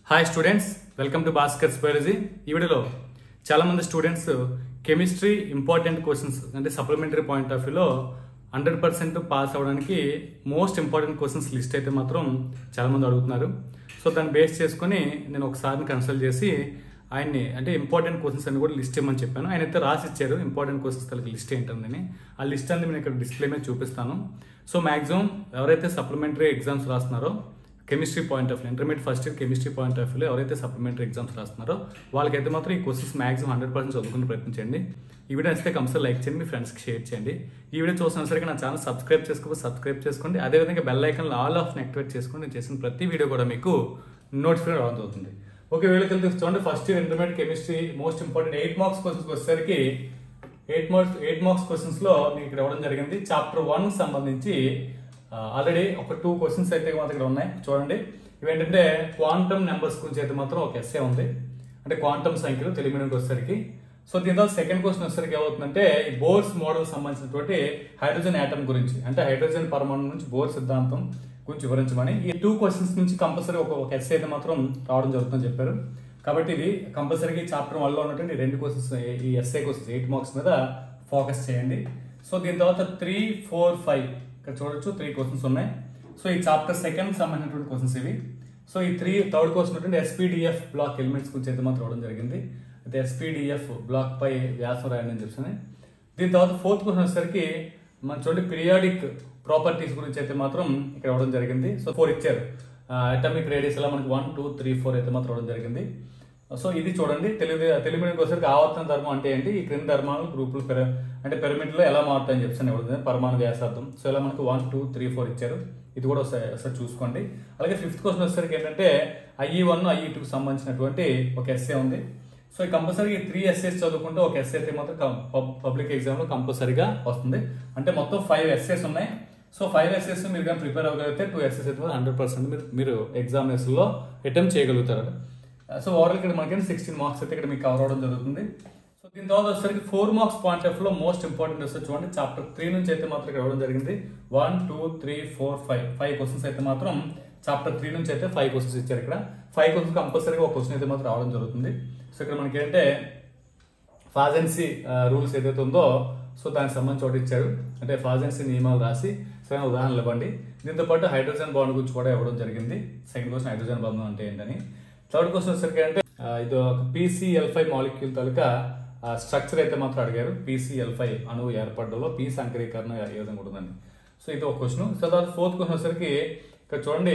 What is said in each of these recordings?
hi students welcome to Bhaskar's biology ఈ వీడియోలో చాలా మంది స్టూడెంట్స్ కెమిస్ట్రీ ఇంపార్టెంట్ క్వశ్చన్స్ అంటే సప్లిమెంటరీ పాయింట్ ఆఫ్ వ్యూలో హండ్రెడ్ పర్సెంట్ పాస్ అవ్వడానికి మోస్ట్ ఇంపార్టెంట్ క్వశ్చన్స్ లిస్ట్ అయితే మాత్రం చాలా మంది అడుగుతున్నారు సో దాన్ని బేస్ చేసుకొని నేను ఒకసారి కన్సల్ట్ చేసి ఆయన్ని అంటే ఇంపార్టెంట్ క్వశ్చన్స్ అన్ని కూడా లిస్ట్ ఇవ్వమని చెప్పాను ఆయన అయితే రాసి ఇచ్చారు ఇంపార్టెంట్ క్వశ్చన్స్ కలిగి లిస్ట్ ఏంటందని ఆ లిస్ట్ అనేది నేను ఇక్కడ డిస్ప్లే మీద చూపిస్తాను సో మాక్సిమం ఎవరైతే సప్లిమెంటరీ ఎగ్జామ్స్ రాస్తున్నారో chemistry point of view intermediate first year chemistry point of వ్యూలో ఎవరైతే సప్లిమెంటరీ ఎగ్జామ్స్ రాస్తున్నారో వాళ్ళకైతే మాత్రం ఈ క్వశ్చన్స్ మాక్సిమం హండ్రెడ్ పర్సెంట్ చదువుకుని ప్రయత్నించండి ఈ వీడియో నచ్చితే కంపల్సరీ లైక్ చేయండి మీ ఫ్రెండ్స్కి షేర్ చేయండి ఈ వీడియో చూసిన సరికి నా ఛానల్ సబ్స్క్రైబ్ చేసుకోకపోతే సబ్స్క్రైబ్ చేసుకోండి అదేవిధంగా bell icon all of activate చేసుకోండి నేను చేసిన ప్రతి వీడియో కూడా మీకు నోటిఫికేషన్ రావడం అవుతుంది ఓకే వీళ్ళకి వెళ్తే చూడండి first year intermediate chemistry most important eight marks questions వచ్చేసరికి eight marks eight marks questions లో మీకు ఇక్కడ ఇవ్వడం జరిగింది చాప్టర్ వన్ సంబంధించి ఆల్రెడీ ఒక టూ క్వశ్చన్స్ అయితే మాత్రం ఇక్కడ ఉన్నాయి చూడండి ఇవేంటంటే క్వాంటమ్ నెంబర్స్ గురించి అయితే మాత్రం ఒక ఎస్ఏ ఉంది అంటే క్వాంటమ్ సంఖ్యలు తెలుగు మీడియంకి వచ్చేసరికి సో దీని తర్వాత సెకండ్ క్వశ్చన్ వచ్చేసరికి ఏమవుతుందంటే ఈ బోర్స్ మోడల్ సంబంధించినటువంటి హైడ్రోజన్ యాటమ్ గురించి అంటే హైడ్రోజన్ పరమాణు నుంచి బోర్ సిద్ధాంతం గురించి వివరించమని ఈ టూ క్వశ్చన్స్ నుంచి కంపల్సరీ ఒక ఒక ఎస్ఏ అయితే మాత్రం రావడం జరుగుతుందని చెప్పారు కాబట్టి ఇది కంపల్సరీగా చాప్టర్ వన్ లో ఉన్నటువంటి రెండు క్వశ్చన్స్ ఈ ఎస్ఏ క్వశ్చన్స్ ఎయిట్ మార్క్స్ మీద ఫోకస్ చేయండి సో దీని తర్వాత త్రీ ఫోర్ ఫైవ్ ఇక్కడ చూడొచ్చు త్రీ క్వశ్చన్స్ ఉన్నాయి సో ఈ చాప్టర్ సెకండ్ సంబంధించినటువంటి క్వశ్చన్స్ ఇవి సో ఈ త్రీ థర్డ్ క్వశ్చన్ ఉన్నటువంటి ఎస్పీడిఎఫ్ బ్లాక్ ఎలిమెంట్స్ గురించి అయితే మాత్రం ఇవ్వడం జరిగింది అయితే ఎస్పీడిఎఫ్ బ్లాక్ పై వ్యాసం రాయండి అని చెప్పాను దీని తర్వాత ఫోర్త్ క్వశ్చన్ వచ్చేసరికి మన చూడండి పీరియాడిక్ ప్రాపర్టీస్ గురించి అయితే మాత్రం ఇక్కడ ఇవ్వడం జరిగింది సో ఫోర్ ఇచ్చారు అటమిక్ రేడియస్ ఇలా మనకి వన్ టూ త్రీ ఫోర్ అయితే మాత్రం ఇవ్వడం జరిగింది సో ఇది చూడండి తెలుగు తెలుగు మీడియం వచ్చేసరికి ఆవర్తన ధర్మం అంటే ఏంటి ఈ క్రింది ధర్మాలు గ్రూపులు పెర అంటే పిరమిడ్ లో ఎలా మారుతాయని చెప్పి ఇవ్వడం పరమాణు వ్యాసార్థం సో ఇలా మనకి వన్ టూ త్రీ ఫోర్ ఇచ్చారు ఇది కూడా ఒకసారి ఒకసారి చూసుకోండి అలాగే ఫిఫ్త్ క్వశ్చన్ వచ్చేసరికి ఏంటంటే ఐఈ వన్ ఐఈ టూకి సంబంధించినటువంటి ఒక ఎస్ఏ ఉంది సో ఈ కంపల్సరీ త్రీ ఎస్ఏస్ చదువుకుంటే ఒక ఎస్ఏ అయితే మాత్రం పబ్లిక్ ఎగ్జామ్ లో కంపల్సరీగా వస్తుంది అంటే మొత్తం ఫైవ్ ఎస్ఏస్ ఉన్నాయి సో ఫైవ్ ఎస్ఎస్ మీరు కానీ ప్రిపేర్ అవ్వగలిగితే టూ ఎస్ఎస్ అయితే హండ్రెడ్ పర్సెంట్ మీరు మీరు ఎగ్జామినేషన్ లో అటెంప్ట్ చేయగలుగుతారు సో ఓవరాల్ ఇక్కడ మనకి సిక్స్టీన్ మార్క్స్ అయితే ఇక్కడ మీకు కవర్ అవడం జరుగుతుంది సో దీని తర్వాత వచ్చేసరికి ఫోర్ మార్క్స్ పాయింట్ ఆఫ్ లో మోస్ట్ ఇంపార్టెంట్ వస్తే చూడండి చాప్టర్ త్రీ నుంచి అయితే మాత్రం ఇక్కడ ఇవ్వడం జరిగింది one two three four five five questions అయితే మాత్రం చాప్టర్ త్రీ నుంచి అయితే ఫైవ్ క్వశ్చన్స్ ఇచ్చారు ఇక్కడ ఫైవ్ క్వశ్చన్స్ కంపల్సరీగా ఒక క్వశ్చన్ అయితే మాత్రం రావడం జరుగుతుంది సో ఇక్కడ మనకి ఏంటంటే ఫాజెన్సీ రూల్స్ ఏదైతే ఉందో సో దానికి సంబంధించి ఒకటి ఇచ్చారు అంటే ఫాజెన్సీ నియమాలు రాసి సరైన ఉదాహరణలు ఇవ్వండి దీంతో పాటు హైడ్రోజన్ బాండ్ గురించి కూడా ఇవ్వడం జరిగింది సెకండ్ క్వశ్చన్ హైడ్రోజన్ బంధం అంటే ఏంటని థర్డ్ క్వశ్చన్ వచ్చేసరికి అంటే ఆ, ఇది ఒక పీసీఎల్ ఫైవ్ మాలిక్యూల్ తాలూకా స్ట్రక్చర్ అయితే మాత్రం అడిగారు పీసీఎల్ ఫైవ్ అణువు ఏర్పడడంలో పీ సంకరీకరణ ఏ విధంగా ఉంటుందని సో ఇది ఒక క్వశ్చన్ సో తర్వాత ఫోర్త్ క్వశ్చన్ వచ్చేసరికి ఇక్కడ చూడండి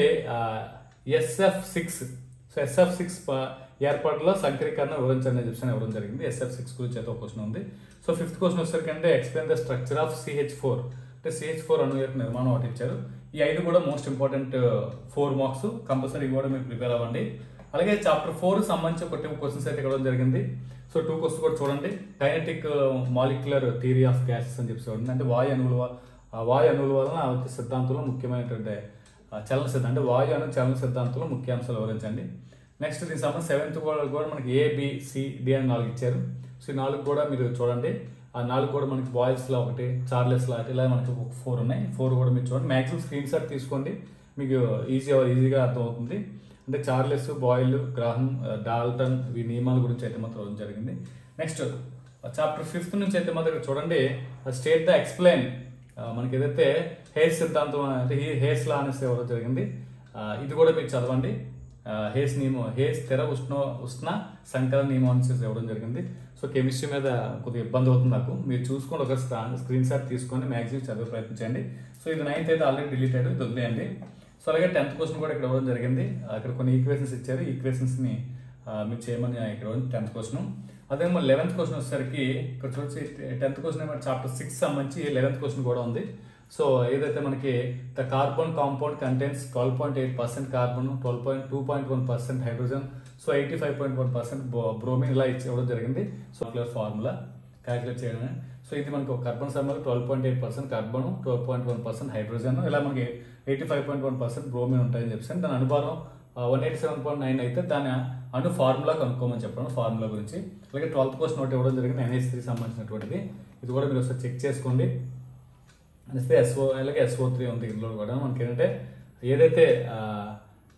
SF six so SF six ఏర్పాటులో సంకరీకరణ వివరించండి అని చెప్పి ఇవ్వడం జరిగింది ఎస్ఎఫ్ సిక్స్ గురించి అయితే ఒక క్వశ్చన్ ఉంది సో ఫిఫ్త్ క్వశ్చన్ వచ్చేసరికి అంటే explain the structure of CH four అంటే సిహెచ్ ఫోర్ అణు యొక్క నిర్మాణం ఒకటి ఇచ్చారు ఈ ఐదు కూడా most important four marks compulsory కూడా మీరు ప్రిపేర్ అవ్వండి అలాగే చాప్టర్ ఫోర్ సంబంధించి ఒక టూ క్వశ్చన్స్ అయితే ఇవ్వడం జరిగింది సో టూ క్వశ్చన్స్ కూడా చూడండి kinetic molecular theory of gases అని చెప్పి చూడండి అంటే వాయు అణువుల వ- ఆ వాయు అణువుల వలన వచ్చే సిద్ధాంతంలో ముఖ్యమైనటువంటి ఆ చలన సిద్ధాంతం అంటే వాయు అణు చలన సిద్ధాంతంలో ముఖ్య అంశాలు వివరించండి నెక్స్ట్ దీనికి సంబంధించి సెవెంత్ కూడా కూడా మనకి ఏ బి సి డి అని నాలుగు ఇచ్చారు సో ఈ నాలుగు కూడా మీరు చూడండి ఆ నాలుగు కూడా మనకి బాయ్స్ లా ఒకటి చార్లెస్ లా ఇలా మనకి ఒక ఫోర్ ఉన్నాయి ఫోర్ కూడా మీరు చూడండి మాక్సిమం స్క్రీన్ షాట్ తీసుకోండి మీకు ఈజీ ఈజీగా అర్థమవుతుంది అంటే చార్లెస్ బాయిల్ గ్రాహం డాల్టన్ ఈ నియమాల గురించి అయితే మాత్రం ఇవ్వడం జరిగింది నెక్స్ట్ చాప్టర్ ఫిఫ్త్ నుంచి అయితే మాత్రం ఇక్కడ చూడండి స్టేట్ ద ఎక్స్ప్లెయిన్ మనకి ఏదైతే హేస్ సిద్ధాంతం అంటే ఈ హేస్ లా అనేసి ఇవ్వడం జరిగింది ఆ, ఇది కూడా మీరు చదవండి ఆ, హేస్ నియమం హేస్ స్థిర ఉష్ణ ఉష్ణ సంకలన నియమం అనేసి ఇవ్వడం జరిగింది సో కెమిస్ట్రీ మీద కొద్దిగా ఇబ్బంది అవుతుంది నాకు మీరు చూసుకోండి ఒక స్క్రీన్ షాట్ తీసుకొని మ్యాక్సిమం చదివే ప్రయత్నించండి సో ఇది నైన్త్ అయితే ఆల్రెడీ డిలీట్ అయ్యి ఇది వదిలేయండి సో అలాగే టెన్త్ క్వశ్చన్ కూడా ఇక్కడ ఇవ్వడం జరిగింది ఆ, ఇక్కడ కొన్ని ఈక్వేషన్స్ ఇచ్చారు ఈక్వేషన్స్ ని ఆ, మీరు చేయమని ఇక్కడ టెన్త్ క్వశ్చన్ అదే మరి లెవెన్త్ క్వశ్చన్ వచ్చేసరికి ఇక్కడ చూసి టెన్త్ క్వశ్చన్ ఏమో చాప్టర్ సిక్స్ సంబంధించి లెవెన్త్ క్వశ్చన్ కూడా ఉంది సో ఏదైతే మనకి the carbon compound contents twelve point eight percent carbon twelve point two point one percent hydrogen so eighty five point one percent bromine ఇలా ఇచ్చి ఇవ్వడం జరిగింది సో ఫార్ములా క్యాలిక్యులేట్ చేయడం సో ఇది మనకి ఒక కార్బన్ సమ్మర్ twelve point eight percent carbon twelve point one percent hydrogen ఇలా మనకి eighty five point one percent bromine ఉంటాయని చెప్పి దాని అనుభవం one eighty seven point nine అయితే దాని అను ఫార్ములా కనుక్కోమని చెప్పడం ఫార్ములా గురించి అలాగే ట్వెల్త్ క్వశ్చన్ ఒకటి ఇవ్వడం జరిగింది ఎన్హెచ్ త్రీ సంబంధించినటువంటిది ఇది కూడా మీరు ఒకసారి చెక్ చేసుకోండి అనేస్తే ఎస్ఓ అలాగే ఎస్ఓ త్రీ ఉంది ఇందులో కూడా మనకి ఏంటంటే ఏదైతే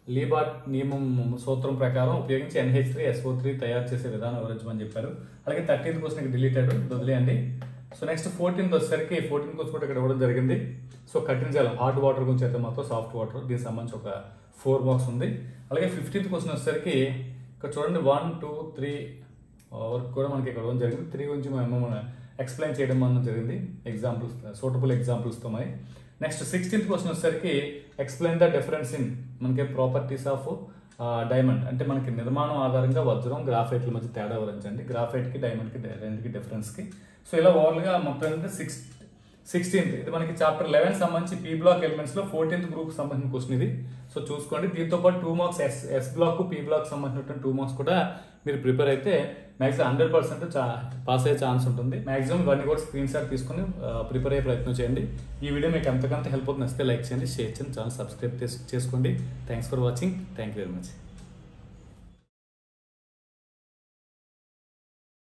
లీబాట్ నియమం సూత్రం ప్రకారం ఉపయోగించి ఎన్హెచ్ త్రీ ఎస్ఓ త్రీ తయారు చేసే విధానం వివరించమని చెప్పారు అలాగే థర్టీన్త్ క్వశ్చన్ డిలీటెడ్ వదిలేయండి సో నెక్స్ట్ ఫోర్టీన్త్ వచ్చేసరికి ఫోర్టీన్ క్వశ్చన్ కూడా ఇక్కడ ఇవ్వడం జరిగింది సో కఠిన జలం హాట్ వాటర్ గురించి అయితే మాత్రం సాఫ్ట్ వాటర్ దీనికి సంబంధించి ఒక ఫోర్ మార్క్స్ ఉంది అలాగే ఫిఫ్టీన్త్ క్వశ్చన్ వచ్చేసరికి ఇక్కడ చూడండి వన్ టూ త్రీ వరకు కూడా మనకి ఇక్కడ ఇవ్వడం జరిగింది త్రీ గురించి మేము ఎక్స్ప్లెయిన్ చేయడం మనం జరిగింది ఎగ్జాంపుల్స్ సూటబుల్ ఎగ్జాంపుల్స్తో మరి నెక్స్ట్ సిక్స్టీన్త్ క్వశ్చన్ వచ్చేసరికి ఎక్స్ప్లెయిన్ ద డిఫరెన్స్ ఇన్ మనకి ప్రాపర్టీస్ ఆఫ్ డైమండ్ అంటే మనకి నిర్మాణం ఆధారంగా వజ్రం గ్రాఫైట్ల మధ్య తేడా వివరించండి గ్రాఫైట్కి డైమండ్కి రెండుకి డిఫరెన్స్కి సో ఇలా ఓవర్గా మొత్తం ఏంటంటే సిక్స్ సిక్స్టీన్త్ ఇది మనకి చాప్టర్ లెవెన్ సంబంధించి పీ బ్లాక్ ఎలిమెంట్స్ లో ఫోర్టీన్త్ గ్రూప్ సంబంధించిన క్వశ్చన్ ఇది సో చూసుకోండి దీంతో పాటు two marks S S block P block సంబంధించిన టూ మార్క్స్ కూడా మీరు ప్రిపేర్ అయితే మ్యాక్సిమం హండ్రెడ్ పర్సెంట్ పాస్ అయ్యే ఛాన్స్ ఉంటుంది మాక్సిమం ఇవన్నీ కూడా స్క్రీన్ షాట్ తీసుకుని ప్రిపేర్ అయ్యే ప్రయత్నం చేయండి ఈ వీడియో మీకు ఎంతకంత హెల్ప్ అవుతుంది నచ్చితే లైక్ చేయండి షేర్ చేయండి ఛానల్ సబ్స్క్రైబ్ చేసుకోండి thanks for watching thank you very much